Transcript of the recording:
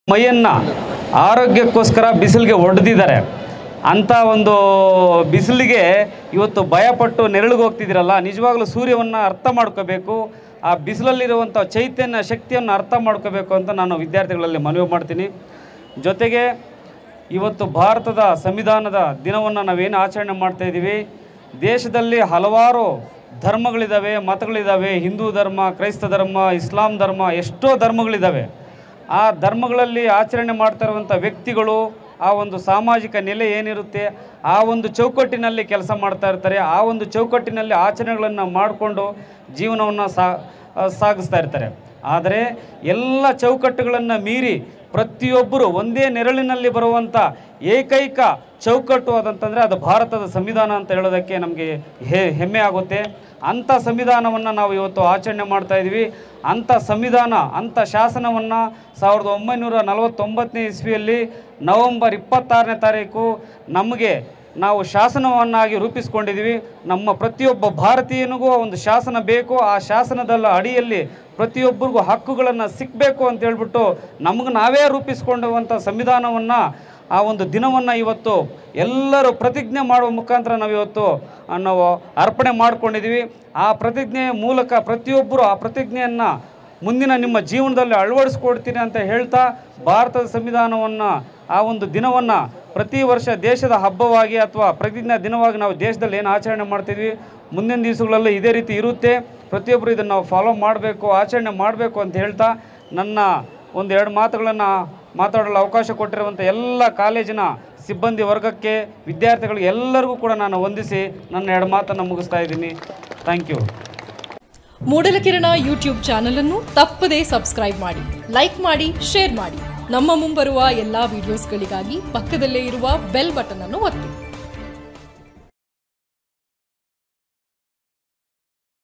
ಮೈಯನ್ನು ಆರೋಗ್ಯಕ್ಕೋಸ್ಕರ ಬಿಸಿಲಿಗೆ ಒಡೆದಿದ್ದಾರೆ ಅಂಥ ಒಂದು ಬಿಸಿಲಿಗೆ ಇವತ್ತು ಭಯಪಟ್ಟು ನೆರಳಿಗೆ ಹೋಗ್ತಿದ್ದೀರಲ್ಲ ನಿಜವಾಗ್ಲೂ ಸೂರ್ಯವನ್ನು ಅರ್ಥ ಮಾಡ್ಕೋಬೇಕು ಆ ಬಿಸಿಲಲ್ಲಿರುವಂಥ ಚೈತನ್ಯ ಶಕ್ತಿಯನ್ನು ಅರ್ಥ ಮಾಡ್ಕೋಬೇಕು ಅಂತ ನಾನು ವಿದ್ಯಾರ್ಥಿಗಳಲ್ಲಿ ಮನವಿ ಮಾಡ್ತೀನಿ ಜೊತೆಗೆ ಇವತ್ತು ಭಾರತದ ಸಂವಿಧಾನದ ದಿನವನ್ನು ನಾವೇನು ಆಚರಣೆ ಮಾಡ್ತಾ ಇದ್ದೀವಿ ದೇಶದಲ್ಲಿ ಹಲವಾರು ಧರ್ಮಗಳಿದ್ದಾವೆ ಮತಗಳಿದ್ದಾವೆ ಹಿಂದೂ ಧರ್ಮ ಕ್ರೈಸ್ತ ಧರ್ಮ ಇಸ್ಲಾಂ ಧರ್ಮ ಎಷ್ಟೋ ಧರ್ಮಗಳಿದ್ದಾವೆ ಆ ಧರ್ಮಗಳಲ್ಲಿ ಆಚರಣೆ ಮಾಡ್ತಾ ಇರುವಂಥ ವ್ಯಕ್ತಿಗಳು ಆ ಒಂದು ಸಾಮಾಜಿಕ ನೆಲೆ ಏನಿರುತ್ತೆ ಆ ಒಂದು ಚೌಕಟ್ಟಿನಲ್ಲಿ ಕೆಲಸ ಮಾಡ್ತಾ ಇರ್ತಾರೆ ಆ ಒಂದು ಚೌಕಟ್ಟಿನಲ್ಲಿ ಆಚರಣೆಗಳನ್ನು ಮಾಡಿಕೊಂಡು ಜೀವನವನ್ನು ಸಾ ಸಾಗಿಸ್ತಾ ಇರ್ತಾರೆ ಆದರೆ ಎಲ್ಲ ಚೌಕಟ್ಟುಗಳನ್ನು ಮೀರಿ ಪ್ರತಿಯೊಬ್ಬರು ಒಂದೇ ನೆರಳಿನಲ್ಲಿ ಬರುವಂಥ ಏಕೈಕ ಚೌಕಟ್ಟು ಅದಂತಂದರೆ ಅದು ಭಾರತದ ಸಂವಿಧಾನ ಅಂತ ಹೇಳೋದಕ್ಕೆ ನಮಗೆ ಹೆಮ್ಮೆ ಆಗುತ್ತೆ ಅಂಥ ಸಂವಿಧಾನವನ್ನು ನಾವು ಇವತ್ತು ಆಚರಣೆ ಮಾಡ್ತಾ ಇದ್ವಿ ಅಂಥ ಸಂವಿಧಾನ ಅಂಥ ಶಾಸನವನ್ನು ಸಾವಿರದ ಒಂಬೈನೂರ ನಲವತ್ತೊಂಬತ್ತನೇ ಇಸ್ವಿಯಲ್ಲಿ ನವೆಂಬರ್ ಇಪ್ಪತ್ತಾರನೇ ತಾರೀಕು ನಮಗೆ ನಾವು ಶಾಸನವನ್ನಾಗಿ ರೂಪಿಸ್ಕೊಂಡಿದ್ದೀವಿ ನಮ್ಮ ಪ್ರತಿಯೊಬ್ಬ ಭಾರತೀಯನಿಗೂ ಒಂದು ಶಾಸನ ಬೇಕು ಆ ಶಾಸನದ ಅಡಿಯಲ್ಲಿ ಪ್ರತಿಯೊಬ್ಬರಿಗೂ ಹಕ್ಕುಗಳನ್ನು ಸಿಕ್ಕಬೇಕು ಅಂತ ಹೇಳ್ಬಿಟ್ಟು ನಮಗೆ ನಾವೇ ರೂಪಿಸ್ಕೊಂಡುವಂಥ ಸಂವಿಧಾನವನ್ನು ಆ ಒಂದು ದಿನವನ್ನು ಇವತ್ತು ಎಲ್ಲರೂ ಪ್ರತಿಜ್ಞೆ ಮಾಡುವ ಮುಖಾಂತರ ನಾವು ಇವತ್ತು ಆ, ನಾವು ಅರ್ಪಣೆ ಮಾಡ್ಕೊಂಡಿದ್ದೀವಿ ಆ ಪ್ರತಿಜ್ಞೆಯ ಮೂಲಕ ಪ್ರತಿಯೊಬ್ಬರು ಆ ಪ್ರತಿಜ್ಞೆಯನ್ನು ಮುಂದಿನ ನಿಮ್ಮ ಜೀವನದಲ್ಲಿ ಅಳವಡಿಸ್ಕೊಡ್ತೀನಿ ಅಂತ ಹೇಳ್ತಾ ಭಾರತದ ಸಂವಿಧಾನವನ್ನು ಆ ಒಂದು ದಿನವನ್ನು ಪ್ರತಿ ವರ್ಷ ದೇಶದ ಹಬ್ಬವಾಗಿ ಅಥವಾ ಪ್ರತಿಜ್ಞಾ ದಿನವಾಗಿ ನಾವು ದೇಶದಲ್ಲಿ ಏನು ಆಚರಣೆ ಮಾಡ್ತಿದ್ವಿ ಮುಂದಿನ ದಿವಸಗಳಲ್ಲೂ ಇದೇ ರೀತಿ ಇರುತ್ತೆ ಪ್ರತಿಯೊಬ್ಬರು ಇದನ್ನು ನಾವು ಫಾಲೋ ಮಾಡಬೇಕು ಆಚರಣೆ ಮಾಡಬೇಕು ಅಂತ ಹೇಳ್ತಾ ನನ್ನ ಒಂದು ಎರಡು ಮಾತುಗಳನ್ನು ಮಾತಾಡಲು ಅವಕಾಶ ಕೊಟ್ಟಿರುವಂಥ ಎಲ್ಲ ಕಾಲೇಜಿನ ಸಿಬ್ಬಂದಿ ವರ್ಗಕ್ಕೆ ವಿದ್ಯಾರ್ಥಿಗಳಿಗೆ ಎಲ್ಲರಿಗೂ ಕೂಡ ನಾನು ವಂದಿಸಿ ನನ್ನ ಎರಡು ಮಾತನ್ನು ಮುಗಿಸ್ತಾ ಇದ್ದೀನಿ thank you Moodalakirana YouTube channel ಅನ್ನು ತಪ್ಪದೇ ಸಬ್ಸ್ಕ್ರೈಬ್ ಮಾಡಿ ಲೈಕ್ ಮಾಡಿ ಶೇರ್ ಮಾಡಿ ನಮ್ಮ ಮುಂಬರುವ ಎಲ್ಲಾ ವಿಡಿಯೋಸ್ಗಳಿಗಾಗಿ ಪಕ್ಕದಲ್ಲೇ ಇರುವ ಬೆಲ್ ಬಟನ್ ಅನ್ನು ಒತ್ತಿ